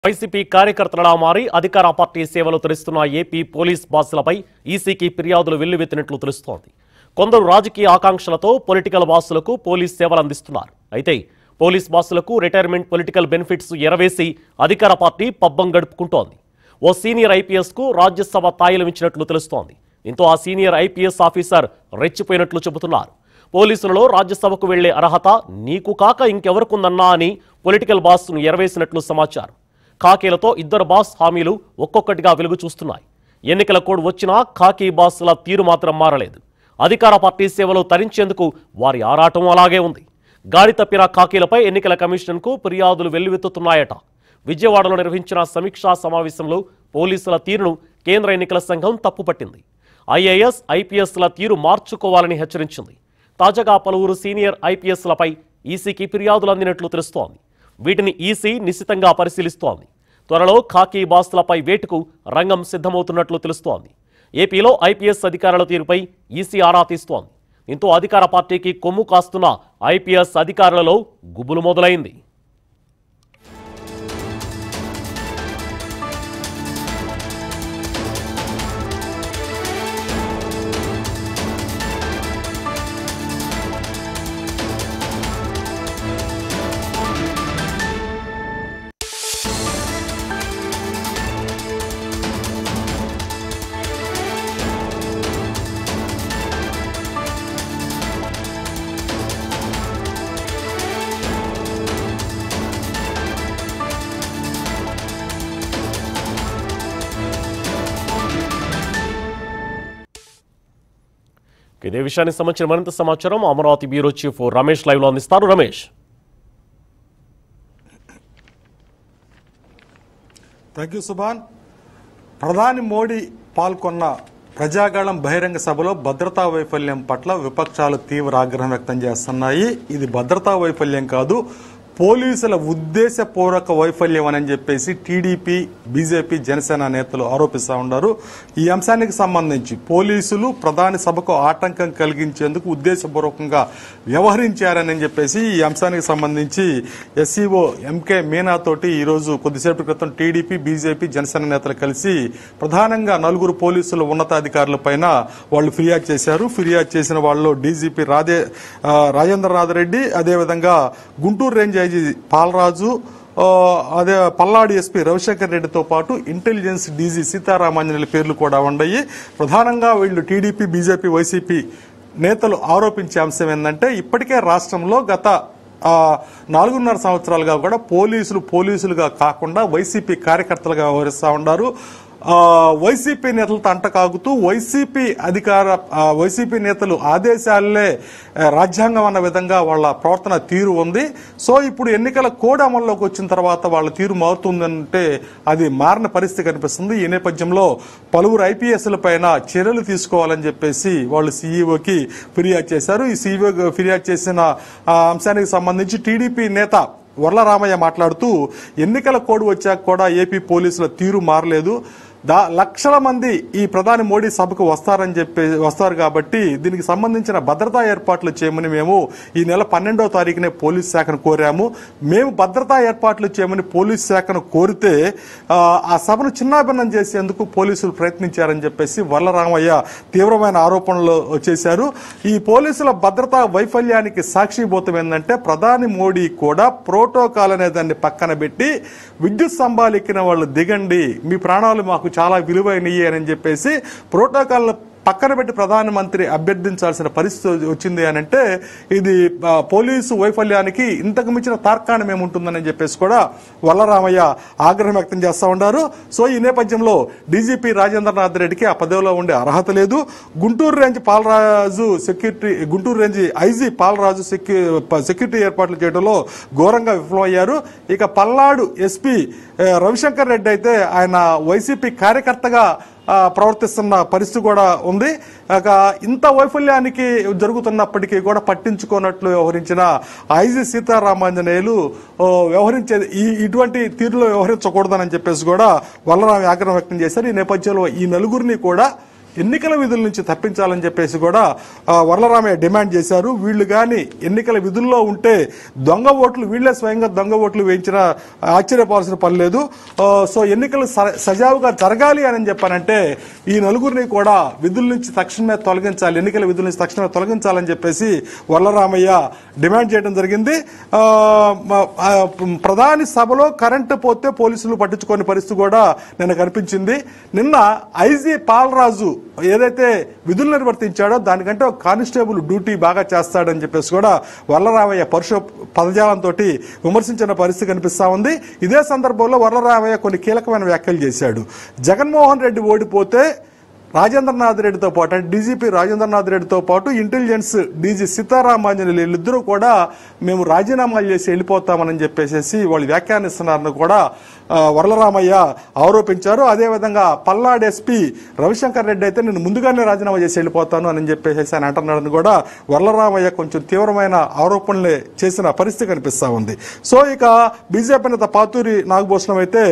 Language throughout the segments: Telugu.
వైసీపీ కార్యకర్తలలా మారి అధికార పార్టీ సేవలు తెరుస్తున్న ఏపీ పోలీస్ బాసులపై ఈసీకి ఫిర్యాదులు వెల్లువెత్తినట్లు తెలుస్తోంది కొందరు రాజకీయ ఆకాంక్షలతో పొలిటికల్ బాసులకు పోలీస్ సేవలు అందిస్తున్నారు అయితే పోలీస్ బాసులకు రిటైర్మెంట్ పొలిటికల్ బెనిఫిట్స్ ఎరవేసి అధికార పార్టీ పబ్బం గడుపుకుంటోంది ఓ సీనియర్ ఐపీఎస్కు రాజ్యసభ తాయిలం ఇచ్చినట్లు తెలుస్తోంది దీంతో ఆ సీనియర్ ఐపీఎస్ ఆఫీసర్ రెచ్చిపోయినట్లు చెబుతున్నారు పోలీసులలో రాజ్యసభకు వెళ్లే అర్హత నీకు కాక ఇంకెవరికుందన్నా అని పొలిటికల్ బాస్ను ఎరవేసినట్లు సమాచారం ఖాకీలతో ఇద్దరు బాస్ హామీలు ఒక్కొక్కటిగా వెలుగు చూస్తున్నాయి ఎన్నికల కోడ్ వచ్చినా ఖాకీ బాస్ల తీరు మాత్రం మారలేదు అధికార పార్టీ సేవలు తరించేందుకు వారి ఆరాటం అలాగే ఉంది గాడి తప్పిన ఖాకీలపై ఎన్నికల కమిషన్కు ఫిర్యాదులు వెల్లువెత్తుతున్నాయట విజయవాడలో నిర్వహించిన సమీక్షా సమావేశంలో పోలీసుల తీరును కేంద్ర ఎన్నికల సంఘం తప్పుపట్టింది ఐఏఎస్ ఐపీఎస్ల తీరు మార్చుకోవాలని హెచ్చరించింది తాజాగా పలువురు సీనియర్ ఐపీఎస్లపై ఈసీకి ఫిర్యాదులు అందినట్లు తెలుస్తోంది వీటిని ఈసీ నిశితంగా పరిశీలిస్తోంది త్వరలో ఖాకీ బాస్లపై వేటుకు రంగం సిద్ధమవుతున్నట్లు తెలుస్తోంది ఏపీలో ఐపీఎస్ అధికారుల తీరుపై ఈసీ ఆరా తీస్తోంది దీంతో అధికార పార్టీకి కొమ్ము కాస్తున్న ఐపీఎస్ అధికారులలో గుబులు మొదలైంది ఇదే విషయానికి సంబంధించిన మరింత సమాచారం Amaravati bureau chief Ramesh live లో అందిస్తారు రమేష్ థ్యాంక్ యూ సుభాన్ ప్రధాని మోడీ పాల్గొన్న ప్రజాగళం బహిరంగ సభలో భద్రతా వైఫల్యం పట్ల విపక్షాలు తీవ్ర ఆగ్రహం వ్యక్తం చేస్తున్నాయి ఇది భద్రతా వైఫల్యం కాదు పోలీసుల ఉద్దేశపూర్వక వైఫల్యం అని చెప్పేసి టీడీపీ బీజేపీ జనసేన నేతలు ఆరోపిస్తూ ఉన్నారు ఈ అంశానికి సంబంధించి పోలీసులు ప్రధాని సభకు ఆటంకం కలిగించేందుకు ఉద్దేశపూర్వకంగా వ్యవహరించారని చెప్పేసి ఈ అంశానికి సంబంధించి ఎస్సీఓ ఎంకే మీనా తోటి ఈరోజు కొద్దిసేపటి క్రితం టీడీపీ బీజేపీ జనసేన నేతలు కలిసి ప్రధానంగా నలుగురు పోలీసుల ఉన్నతాధికారుల పైన వాళ్ళు ఫిర్యాదు చేశారు ఫిర్యాదు చేసిన వాళ్ళు డీజీపీ రాధే ఆ, రాజేంద్రనాథ్ రెడ్డి అదేవిధంగా గుంటూరు రేంజ్ ఐజీ పాలరాజు ఆ, అదే పల్నాడు ఎస్పీ రవిశంకర్ రెడ్డితో పాటు ఇంటెలిజెన్స్ డీజీ సీతారామాంజనేయుల పేర్లు కూడా ఉన్నాయి ప్రధానంగా వీళ్ళు టీడీపీ బీజేపీ వైసీపీ నేతలు ఆరోపించే అంశం ఏంటంటే ఇప్పటికే రాష్ట్రంలో గత ఆ, నాలుగున్నర సంవత్సరాలుగా కూడా పోలీసులు పోలీసులుగా కాకుండా వైసీపీ కార్యకర్తలుగా వ్యవహరిస్తూ ఉన్నారు ఆ, వైసీపీ నేతలతో అంటకాగుతూ వైసీపీ అధికార ఆ, వైసీపీ నేతలు ఆదేశాలే ఆ, రాజ్యాంగం అన్న విధంగా వాళ్ళ ప్రవర్తన తీరు ఉంది సో ఇప్పుడు ఎన్నికల కోడ్ అమల్లోకి వచ్చిన తర్వాత వాళ్ళ తీరు మారుతుందంటే అది మారిన పరిస్థితి కనిపిస్తుంది ఈ నేపథ్యంలో పలువురు ఐపీఎస్ల పైన చర్యలు తీసుకోవాలని చెప్పేసి వాళ్ళు సీఈఓకి ఫిర్యాదు చేశారు ఈ సీఈఓ ఫిర్యాదు చేసిన ఆ, అంశానికి సంబంధించి టీడీపీ నేత వర్లరామయ్య మాట్లాడుతూ ఎన్నికల కోడ్ వచ్చాక కూడా ఏపీ పోలీసుల తీరు మారలేదు దా లక్షల మంది ఈ ప్రధాని మోడీ సభకు వస్తారని చెప్పి వస్తారు కాబట్టి దీనికి సంబంధించిన భద్రతా ఏర్పాట్లు చేయమని మేము ఈ నెల పన్నెండవ తారీఖునే పోలీస్ శాఖను కోరాము మేము భద్రతా ఏర్పాట్లు చేయమని పోలీస్ శాఖను కోరితే ఆ, ఆ సభను చిన్నాభిన్నం చేసేందుకు పోలీసులు ప్రయత్నించారని చెప్పేసి వల్లరామయ్య తీవ్రమైన ఆరోపణలు చేశారు ఈ పోలీసుల భద్రతా వైఫల్యానికి సాక్షిభూతం ఏంటంటే ప్రధాని మోడీ కూడా ప్రోటోకాల్ అనే దాన్ని పక్కన పెట్టి విద్యుత్ స్తంభాలు ఎక్కిన వాళ్ళు దిగండి మీ ప్రాణాలు మాకు చాలా విలువైనవి అని చెప్పేసి ప్రోటోకాల్ పక్కన పెట్టి ప్రధానమంత్రి అభ్యర్థించాల్సిన పరిస్థితి వచ్చింది అని అంటే ఇది ఆ, పోలీసు వైఫల్యానికి ఇంతకు మించిన తార్కాణం ఏముంటుందని చెప్పేసి కూడా వల్లరామయ్య ఆగ్రహం వ్యక్తం చేస్తా ఉన్నారు సో ఈ నేపథ్యంలో డీజీపీ రాజేంద్రనాథ్ రెడ్డికి ఆ పదవిలో ఉండే అర్హత లేదు Guntur range Palaraju security Guntur range IG Palaraju secu security ఏర్పాట్లు చేయడంలో ఘోరంగా విఫలమయ్యారు ఇక పల్నాడు ఎస్పీ ఆ, రవిశంకర్ రెడ్డి అయితే ఆయన వైసీపీ కార్యకర్తగా ఆ, ప్రవర్తిస్తున్న పరిస్థితి కూడా ఉంది ఇక ఇంత వైఫల్యానికి జరుగుతున్నప్పటికీ కూడా పట్టించుకోనట్లు వ్యవహరించిన ఐజీ సీతారామాంజనేయులు ఓ, వ్యవహరించే ఈ ఇటువంటి తీరులో వ్యవహరించకూడదని చెప్పేసి కూడా వల్లరామి ఆగ్రహం వ్యక్తం చేశారు ఈ నేపథ్యంలో ఈ నలుగురిని కూడా ఎన్నికల విధుల నుంచి తప్పించాలని చెప్పేసి కూడా ఆ, వరలరామయ్య డిమాండ్ చేశారు వీళ్ళు కానీ ఎన్నికల విధుల్లో ఉంటే దొంగ ఓట్లు వీళ్ళే స్వయంగా దొంగ ఓట్లు వేయించిన ఆశ్చర్యపోవాల్సిన పని లేదు ఆ, సో ఎన్నికలు స- సజావుగా జరగాలి అని చెప్పానంటే ఈ నలుగురిని కూడా విధుల నుంచి తక్షణమే తొలగించాలి ఎన్నికల విధుల నుంచి తక్షణమే తొలగించాలని చెప్పేసి వరలరామయ్య డిమాండ్ చేయడం జరిగింది ఆ, మ- ఆ, ప్రధాని సభలో కరెంటు పోతే పోలీసులు పట్టించుకోని పరిస్థితి కూడా నిన్న కనిపించింది నిన్న ఐజీ పాలరాజు ఏదైతే విధులు నిర్వర్తించాడో దానికంటే ఒక కానిస్టేబుల్ డ్యూటీ బాగా చేస్తాడని చెప్పేసి కూడా వరలరామయ్య పరుష పదజాలంతో విమర్శించిన పరిస్థితి కనిపిస్తా ఉంది ఇదే సందర్భంలో వరలరామయ్య కొన్ని కీలకమైన వ్యాఖ్యలు చేశాడు జగన్మోహన్ రెడ్డి ఓడిపోతే రాజేంద్రనాథ్ రెడ్డితో పాటు అంటే డీజీపీ రాజేంద్రనాథ్ రెడ్డితో పాటు ఇంటెలిజెన్స్ డీజీ సీతారామాంజనేయులు వీళ్ళిద్దరూ కూడా మేము రాజీనామాలు చేసి వెళ్ళిపోతామని చెప్పేసి వాళ్ళు వ్యాఖ్యానిస్తున్నారని కూడా ఆ, వరలరామయ్య ఆరోపించారు అదేవిధంగా పల్నాడు ఎస్పీ రవిశంకర్ రెడ్డి అయితే నేను ముందుగానే రాజీనామా చేసి వెళ్ళిపోతాను అని చెప్పేసి ఆయన అంటున్నాడని కూడా వరలరామయ్య కొంచెం తీవ్రమైన ఆరోపణలే చేసిన పరిస్థితి కనిపిస్తా ఉంది సో ఇక బీజేపీ నేత పాతూరి నాగభూషణం అయితే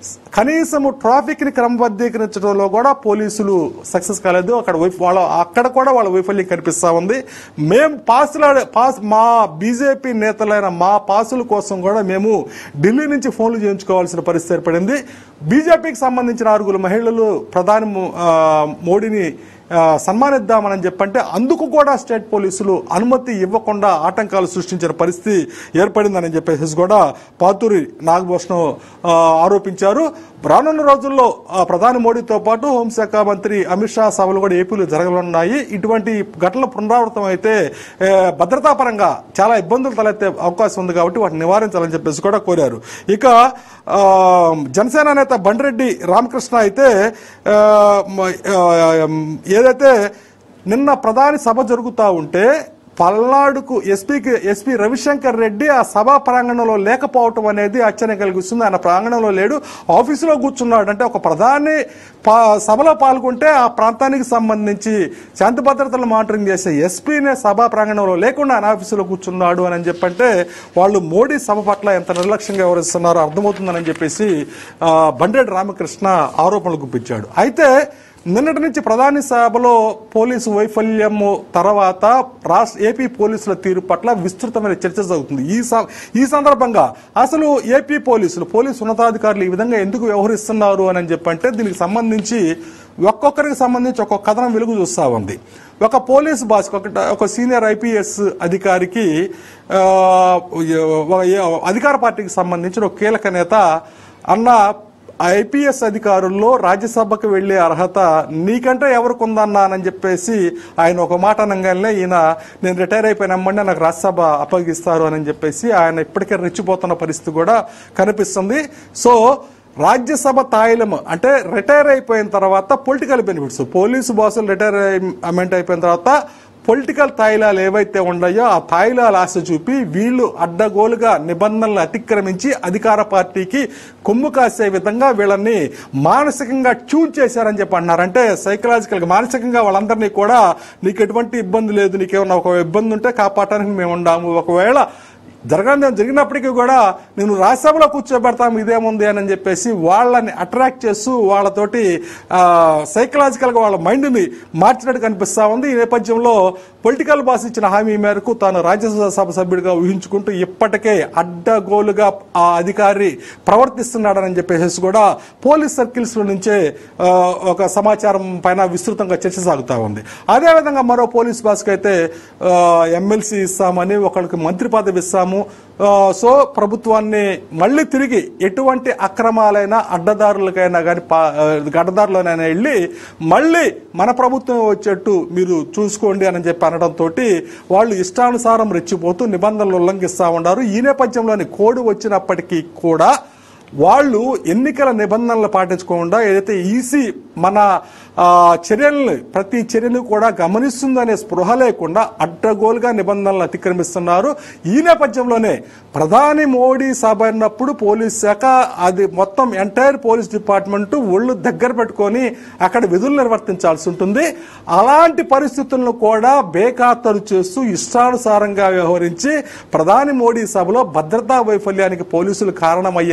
కనీసము ట్రాఫిక్ ని క్రమబద్ధీకరించడంలో కూడా పోలీసులు సక్సెస్ కాలేదు అక్కడ వైఫ్- వాళ్ళ అక్కడ కూడా వాళ్ళ వైఫల్యం కనిపిస్తా ఉంది మేము పాసులాడే పాస్ మా బీజేపీ నేతలైన మా పాసుల కోసం కూడా మేము ఢిల్లీ నుంచి ఫోన్లు చేయించుకోవాల్సిన పరిస్థితి ఏర్పడింది బీజేపీకి సంబంధించిన ఆరుగురు మహిళలు ప్రధాని మో- ఆ, మోడీని ఆ, సన్మానిద్దామని చెప్పంటే అందుకు కూడా స్టేట్ పోలీసులు అనుమతి ఇవ్వకుండా ఆటంకాలు సృష్టించిన పరిస్థితి ఏర్పడిందని చెప్పేసి కూడా పాతూరి నాగభూషణం ఆ, ఆరోపించారు రానున్న రోజుల్లో ఆ, ప్రధాని మోడీతో పాటు హోంశాఖ మంత్రి అమిత్ షా సభలు కూడా ఏపీలో జరగనున్నాయి ఇటువంటి ఘటనలు పునరావృతం అయితే ఏ, భద్రతా పరంగా చాలా ఇబ్బందులు తలెత్తే అవకాశం ఉంది కాబట్టి వాటిని నివారించాలని చెప్పేసి కూడా కోరారు ఇక ఆ, జనసేన నేత బండిరెడ్డి రామకృష్ణ అయితే ఆ, మ- ఆ, ఏదైతే నిన్న ప్రధాని సభ జరుగుతూ ఉంటే పల్నాడుకు ఎస్పీకి ఎస్పీ రవిశంకర్ రెడ్డి ఆ సభా ప్రాంగణంలో లేకపోవటం అనేది ఆశ్చర్యం కలిగిస్తుంది ఆయన ప్రాంగణంలో లేడు ఆఫీసులో కూర్చున్నాడు అంటే ఒక ప్రధాని పా- సభలో పాల్గొంటే ఆ ప్రాంతానికి సంబంధించి శాంతి భద్రతలు మానిటరింగ్ చేసే ఎస్పీనే సభా ప్రాంగణంలో లేకుండా ఆయన ఆఫీసులో కూర్చున్నాడు అని చెప్పంటే వాళ్ళు మోడీ సభ పట్ల ఎంత నిర్లక్ష్యంగా వ్యవహరిస్తున్నారో అర్థమవుతుందని చెప్పేసి ఆ, బండెడ్డి రామకృష్ణ ఆరోపణలు గుప్పించాడు అయితే నిన్నటి నుంచి ప్రధాని సభలో పోలీసు వైఫల్యము తర్వాత రాష్ట్ర ఏపీ పోలీసుల తీరు పట్ల విస్తృతమైన చర్చ జరుగుతుంది ఈ స- ఈ సందర్భంగా అసలు ఏపీ పోలీసులు పోలీసు ఉన్నతాధికారులు ఈ విధంగా ఎందుకు వ్యవహరిస్తున్నారు అని చెప్పంటే దీనికి సంబంధించి ఒక్కొక్కరికి సంబంధించి ఒక్కొక్క కథనం వెలుగు చూస్తా ఉంది ఒక పోలీస్ బాస్ ఒక ఒక సీనియర్ ఐపీఎస్ అధికారికి ఆ, ఒక- అధికార పార్టీకి సంబంధించిన ఒక కీలక నేత అన్న ఐపీఎస్ అధికారుల్లో రాజ్యసభకు వెళ్లే అర్హత నీకంటే ఎవరికి ఉందన్నా అని చెప్పేసి ఆయన ఒక మాట అనగానే ఈయన నేను రిటైర్ అయిపోయినమ్మంటే నాకు రాజ్యసభ అప్పగిస్తారు అని చెప్పేసి ఆయన ఇప్పటికే రెచ్చిపోతున్న పరిస్థితి కూడా కనిపిస్తుంది సో రాజ్యసభ తాయిలం అంటే రిటైర్ అయిపోయిన తర్వాత పొలిటికల్ బెనిఫిట్స్ పోలీసు బాసులు రిటైర్మెంట్ అయిపోయిన తర్వాత పొలిటికల్ తాయిలాలు ఏవైతే ఉన్నాయో ఆ తాయిలాలు ఆశ చూపి వీళ్ళు అడ్డగోలుగా నిబంధనలు అతిక్రమించి అధికార పార్టీకి కొమ్ము కాసే విధంగా వీళ్ళని మానసికంగా ట్యూన్ చేశారని చెప్పి అంటున్నారు అంటే సైకలాజికల్ గా మానసికంగా వాళ్ళందరినీ కూడా నీకు ఎటువంటి ఇబ్బంది లేదు నీకేమన్నా ఒక ఇబ్బంది ఉంటే కాపాడటానికి మేము ఉండాము ఒకవేళ జరగడం జరిగినప్పటికీ కూడా నేను రాజ్యసభలో కూర్చోబెడతాం ఇదేముంది అని చెప్పేసి వాళ్ళని అట్రాక్ట్ చేస్తూ వాళ్ళతోటి సైకలాజికల్ గా వాళ్ళ మైండ్ని మార్చినట్టు కనిపిస్తా ఉంది ఈ నేపథ్యంలో పొలిటికల్ బాస్ ఇచ్చిన హామీ మేరకు తాను రాజ్యసభ సభ్యుడిగా ఊహించుకుంటూ ఇప్పటికే అడ్డగోలుగా ఆ అధికారి ప్రవర్తిస్తున్నాడని చెప్పేసి కూడా పోలీస్ సర్కిల్స్ నుంచే ఆ, ఒక సమాచారం పైన విస్తృతంగా చర్చ సాగుతా ఉంది అదేవిధంగా మరో పోలీస్ బాస్కి అయితే ఎమ్మెల్సీ ఇస్తామని ఒకరికి మంత్రి పదవి ఇస్తాము ఆ, సో ప్రభుత్వాన్ని మళ్ళీ తిరిగి ఎటువంటి అక్రమాలైనా అడ్డదారులకైనా కానీ గడ్డదారులనైనా వెళ్ళి మళ్ళీ మన ప్రభుత్వం వచ్చేట్టు మీరు చూసుకోండి అని చెప్పి అనడంతో వాళ్ళు ఇష్టానుసారం రెచ్చిపోతూ నిబంధనలు ఉల్లంఘిస్తా ఉన్నారు ఈ నేపథ్యంలోని కోడ్ వచ్చినప్పటికీ కూడా వాళ్ళు ఎన్నికల నిబంధనలు పాటించకుండా ఏదైతే ఈసీ మన ఆ, చర్యల్ని ప్రతి చర్యను కూడా గమనిస్తుందనే స్పృహ లేకుండా అడ్డగోలుగా నిబంధనలు అతిక్రమిస్తున్నారు ఈ నేపథ్యంలోనే ప్రధాని మోడీ సభ అయినప్పుడు పోలీస్ శాఖ అది మొత్తం ఎంటైర్ పోలీస్ డిపార్ట్మెంట్ ఒళ్ళు దగ్గర పెట్టుకొని అక్కడ విధులు నిర్వర్తించాల్సి ఉంటుంది అలాంటి పరిస్థితులను కూడా బేఖాతరు చేస్తూ ఇష్టానుసారంగా వ్యవహరించి ప్రధాని మోడీ సభలో భద్రతా వైఫల్యానికి పోలీసులు కారణమయ్యారంటే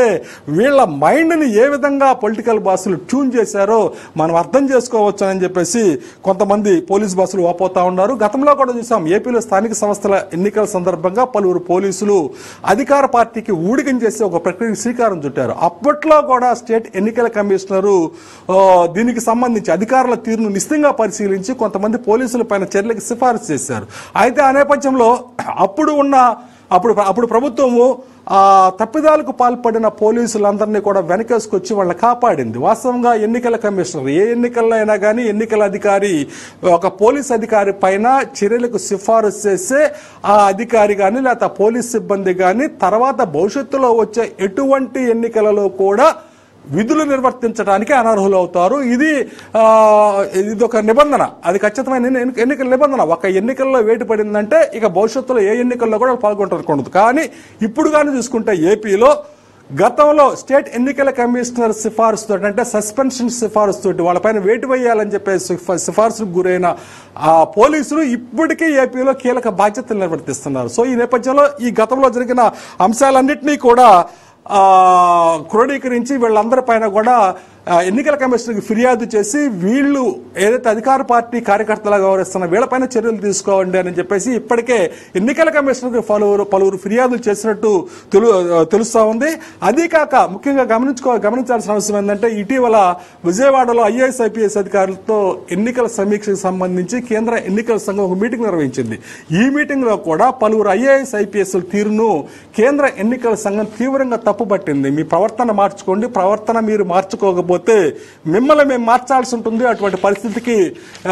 వీళ్ళ మైండ్ని ఏ విధంగా పొలిటికల్ బాసులు ట్యూన్ చేశారో మనం అర్థం చేసుకోవచ్చు అని చెప్పేసి కొంతమంది పోలీస్ బాసులు వాపోతా ఉన్నారు గతంలో కూడా చూసాం ఏపీలో స్థానిక సంస్థల ఎన్నికల సందర్భంగా పలువురు పోలీసులు అధికార పార్టీకి ఊడికం చేసి ఒక ప్రక్రియకు శ్రీకారం చుట్టారు అప్పట్లో కూడా స్టేట్ ఎన్నికల కమిషనరు ఆ, దీనికి సంబంధించి అధికారుల తీరును నిశ్చితంగా పరిశీలించి కొంతమంది పోలీసుల పైన చర్యలకు సిఫారసు చేశారు అయితే ఆ నేపథ్యంలో అప్పుడు ఉన్న అప్పుడు అప్పుడు ప్రభుత్వము ఆ తప్పిదాలకు పాల్పడిన పోలీసులందరినీ కూడా వెనకేసుకొచ్చి వాళ్ళని కాపాడింది వాస్తవంగా ఎన్నికల కమిషనర్ ఏ ఎన్నికల్లో అయినా కానీ ఎన్నికల అధికారి ఒక పోలీస్ అధికారి పైన చర్యలకు సిఫారసు చేసే ఆ అధికారి కానీ లేకపోతే పోలీస్ సిబ్బంది కానీ తర్వాత భవిష్యత్తులో వచ్చే ఎటువంటి ఎన్నికలలో కూడా విధులు నిర్వర్తించడానికి అనర్హులు అవుతారు ఇది ఆ, ఇది ఒక నిబంధన అది ఖచ్చితమైన ఎన్ని- ఎన్నికల నిబంధన ఒక ఎన్నికల్లో వేటు పడిందంటే ఇక భవిష్యత్తులో ఏ ఎన్నికల్లో కూడా పాల్గొంటారు కానీ ఇప్పుడు కానీ చూసుకుంటే ఏపీలో గతంలో స్టేట్ ఎన్నికల కమిషనర్ సిఫార్సు తోటి అంటే సస్పెన్షన్ సిఫార్సు తోటి వాళ్ళపైన వేటు వేయాలని చెప్పేసి సిఫ- సిఫార్సుకు గురైన ఆ పోలీసులు ఇప్పటికీ ఏపీలో కీలక బాధ్యతలు నిర్వర్తిస్తున్నారు సో ఈ నేపథ్యంలో ఈ గతంలో జరిగిన అంశాలన్నింటినీ కూడా ఆ, క్రోడీకరించి వీళ్ళందరి పైన కూడా ఆ, ఎన్నికల కమిషన్కి ఫిర్యాదు చేసి వీళ్ళు ఏదైతే అధికార పార్టీ కార్యకర్తలుగా వ్యవహరిస్తున్న వీళ్ళపైన చర్యలు తీసుకోండి అని చెప్పేసి ఇప్పటికే ఎన్నికల కమిషనర్కి పలువురు పలువురు ఫిర్యాదులు చేసినట్టు తెలు తెలుస్తా ఉంది అదీ కాక ముఖ్యంగా గమనించుకో గమనించాల్సిన అవసరం ఏంటంటే ఇటీవల విజయవాడలో ఐఏఎస్ ఐపీఎస్ అధికారులతో ఎన్నికల సమీక్షకు సంబంధించి కేంద్ర ఎన్నికల సంఘం ఒక మీటింగ్ నిర్వహించింది ఈ మీటింగ్ లో కూడా పలువురు ఐఏఎస్ ఐపీఎస్ తీరును కేంద్ర ఎన్నికల సంఘం తీవ్రంగా తప్పుపట్టింది మీ ప్రవర్తన మార్చుకోండి ప్రవర్తన మీరు మార్చుకోకపోతే మిమ్మల్ని మేము మార్చాల్సి ఉంటుంది అటువంటి పరిస్థితికి ఆ,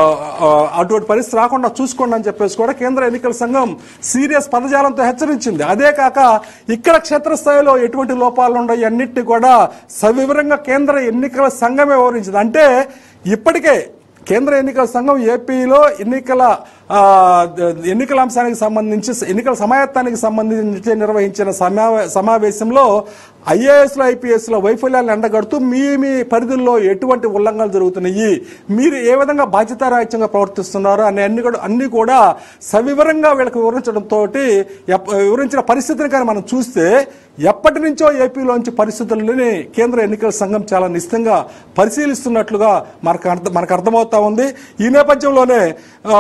ఆ, అటువంటి పరిస్థితి రాకుండా చూసుకోండి అని చెప్పేసి కూడా కేంద్ర ఎన్నికల సంఘం సీరియస్ పదజాలంతో హెచ్చరించింది అదే కాక ఇక్కడ క్షేత్రస్థాయిలో ఎటువంటి లోపాలు ఉన్నాయి అన్నిటిని కూడా సవివరంగా కేంద్ర ఎన్నికల సంఘమే వివరించింది అంటే ఇప్పటికే కేంద్ర ఎన్నికల సంఘం ఏపీలో ఎన్నికల ఆ, ద- ఎన్నికల అంశానికి సంబంధించి ఎన్నికల సమాయత్తానికి సంబంధించి నిర్వహించిన సమావే సమేశంలో ఐఏఎస్లో ఐపీఎస్లో వైఫల్యాలను ఎండగడుతూ మీ మీ పరిధుల్లో ఎటువంటి ఉల్లంఘనలు జరుగుతున్నాయి మీరు ఏ విధంగా బాధ్యతారాహిత్యంగా ప్రవర్తిస్తున్నారు అనే అన్ని కూడా అన్ని కూడా సవివరంగా వీళ్ళకి వివరించడంతో వివరించిన పరిస్థితిని కానీ మనం చూస్తే ఎప్పటి నుంచో ఏపీలోంచి పరిస్థితులని కేంద్ర ఎన్నికల సంఘం చాలా నిశ్చితంగా పరిశీలిస్తున్నట్లుగా మనకు అర్థం మనకు అర్థమవుతా ఉంది ఈ నేపథ్యంలోనే ఆ,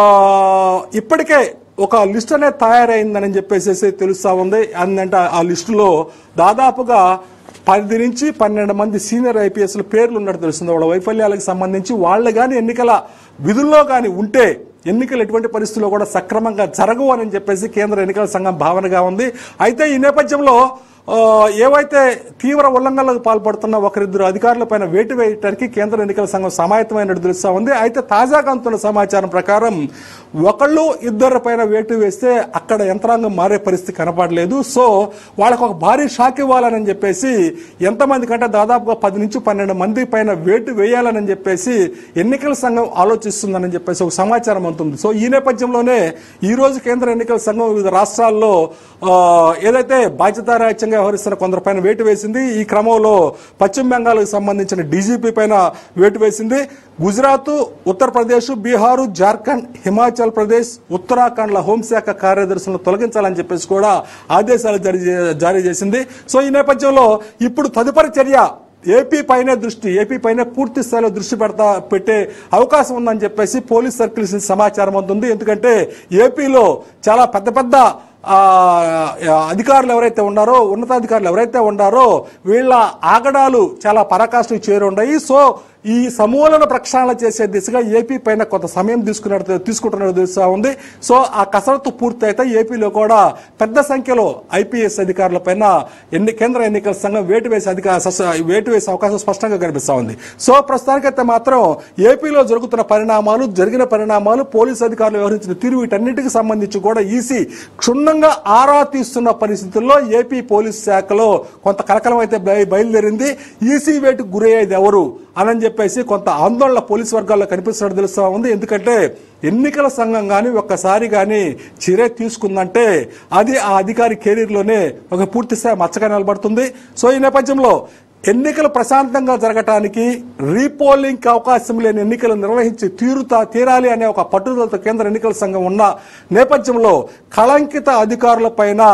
ఇప్పటికే ఒక లిస్ట్ అనేది తయారైందని చెప్పేసి తెలుస్తా ఉంది అంటే ఆ లిస్టులో దాదాపుగా పది నుంచి పన్నెండు మంది సీనియర్ ఐపీఎస్ల పేర్లు ఉన్నట్టు తెలుస్తుంది వాళ్ళ వైఫల్యాలకు సంబంధించి వాళ్ళు కానీ ఎన్నికల విధుల్లో కానీ ఉంటే ఎన్నికలు ఎటువంటి పరిస్థితుల్లో కూడా సక్రమంగా జరగవు అని చెప్పేసి కేంద్ర ఎన్నికల సంఘం భావనగా ఉంది అయితే ఈ నేపథ్యంలో ఆ, ఏవైతే తీవ్ర ఉల్లంఘనలకు పాల్పడుతున్న ఒకరిద్దరు అధికారులపైన వేటు వేయడానికి కేంద్ర ఎన్నికల సంఘం సమాయత్తమైనట్టు తెలుస్తా ఉంది అయితే తాజాగా అందుతున్న సమాచారం ప్రకారం ఒకళ్ళు ఇద్దరి పైన వేటు వేస్తే అక్కడ యంత్రాంగం మారే పరిస్థితి కనపడలేదు సో వాళ్ళకు ఒక భారీ షాక్ ఇవ్వాలని చెప్పేసి ఎంతమంది కంటే దాదాపుగా పది నుంచి పన్నెండు మంది పైన వేటు వేయాలని చెప్పేసి ఎన్నికల సంఘం ఆలోచిస్తుందని చెప్పేసి ఒక సమాచారం అందుతుంది సో ఈ నేపథ్యంలోనే ఈ రోజు కేంద్ర ఎన్నికల సంఘం వివిధ రాష్ట్రాల్లో ఆ, ఏదైతే బాధ్యతారాహిత్యంగా వ్యవహరిస్తున్న కొందరి పైన వేటు వేసింది ఈ క్రమంలో పశ్చిమ బెంగాల్కి సంబంధించిన డీజీపీ పైన వేటు వేసింది గుజరాత్ ఉత్తరప్రదేశ్ బీహారు జార్ఖండ్ హిమాచల్ ప్రదేశ్ ఉత్తరాఖండ్ల హోంశాఖ కార్యదర్శులను తొలగించాలని చెప్పేసి కూడా ఆదేశాలు జారీ చే- జారీ చేసింది సో ఈ నేపథ్యంలో ఇప్పుడు తదుపరి చర్య ఏపీ పైనే దృష్టి ఏపీ పైనే పూర్తి స్థాయిలో దృష్టి పెడతా పెట్టే అవకాశం ఉందని చెప్పేసి పోలీస్ సర్కిల్స్ నుంచి సమాచారం అందుతుంది ఎందుకంటే ఏపీలో చాలా పెద్ద పెద్ద ఆ, అధికారులు ఎవరైతే ఉన్నారో ఉన్నతాధికారులు ఎవరైతే ఉన్నారో వీళ్ళ ఆగడాలు చాలా పరాకాష్ఠకు చేరున్నాయి సో ఈ సమూలన ప్రక్షాళన చేసే దిశగా ఏపీ పైన కొంత సమయం తీసుకున్నట్టు తీసుకుంటున్నట్టు తెలుస్తా ఉంది సో ఆ కసరత్తు పూర్తయితే ఏపీలో కూడా పెద్ద సంఖ్యలో ఐపీఎస్ అధికారుల పైన ఎన్ని కేంద్ర ఎన్నికల సంఘం వేటు వేసే అధికార సస- వేటు వేసే అవకాశం స్పష్టంగా కనిపిస్తా ఉంది సో ప్రస్తుతానికైతే మాత్రం ఏపీలో జరుగుతున్న పరిణామాలు జరిగిన పరిణామాలు పోలీసు అధికారులు వ్యవహరించిన తీరు వీటన్నిటికి సంబంధించి కూడా ఈసీ క్షుణ్ణంగా ఆరా తీస్తున్న పరిస్థితుల్లో ఏపీ పోలీస్ శాఖలో కొంత కలకలం అయితే బయ- బయలుదేరింది ఈసీ వేటుకు గురయ్యేది ఎవరు అని చెప్పేసి కొంత ఆందోళన పోలీసు వర్గాల్లో కనిపిస్తున్నట్టు తెలుస్తా ఉంది ఎందుకంటే ఎన్నికల సంఘం కానీ ఒక్కసారి కానీ చర్య తీసుకుందంటే అది ఆ అధికారి కెరీర్లోనే ఒక పూర్తి స్థాయి మచ్చగా నిలబడుతుంది సో ఈ నేపథ్యంలో ఎన్నికలు ప్రశాంతంగా జరగటానికి రీపోలింగ్ అవకాశం లేని ఎన్నికలు నిర్వహించి తీరుతా తీరాలి అనే ఒక పట్టుదలతో కేంద్ర ఎన్నికల సంఘం ఉన్న నేపథ్యంలో కళంకిత అధికారుల పైన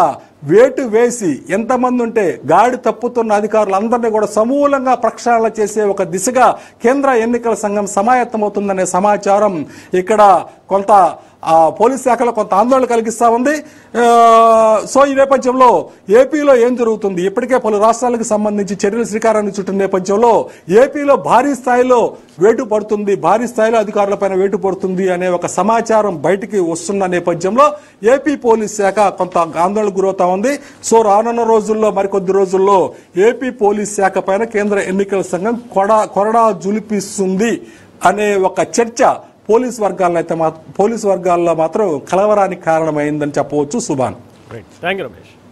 వేటు వేసి ఎంతమంది ఉంటే గాడి తప్పుతున్న అధికారులందరినీ కూడా సమూలంగా ప్రక్షాళన చేసే ఒక దిశగా కేంద్ర ఎన్నికల సంఘం సమాయత్తమవుతుందనే సమాచారం ఇక్కడ కొంత ఆ పోలీస్ శాఖలో కొంత ఆందోళన కలిగిస్తా ఉంది ఆ, సో ఈ నేపథ్యంలో ఏపీలో ఏం జరుగుతుంది ఇప్పటికే పలు రాష్ట్రాలకు సంబంధించి చర్యలు శ్రీకారాన్ని చుట్టిన నేపథ్యంలో ఏపీలో భారీ స్థాయిలో వేటు పడుతుంది భారీ స్థాయిలో అధికారులపైన వేటు పడుతుంది అనే ఒక సమాచారం బయటికి వస్తున్న నేపథ్యంలో ఏపీ పోలీస్ శాఖ కొంత ఆందోళనకు గురవుతా ఉంది సో రానున్న రోజుల్లో మరికొద్ది రోజుల్లో ఏపీ పోలీస్ శాఖ పైన కేంద్ర ఎన్నికల సంఘం కొడ కొరడా జులిపిస్తుంది అనే ఒక చర్చ పోలీస్ వర్గాల్లో అయితే మా పోలీస్ వర్గాల్లో మాత్రం కలవరానికి కారణమైందని చెప్పవచ్చు Subhan right thank you Ramesh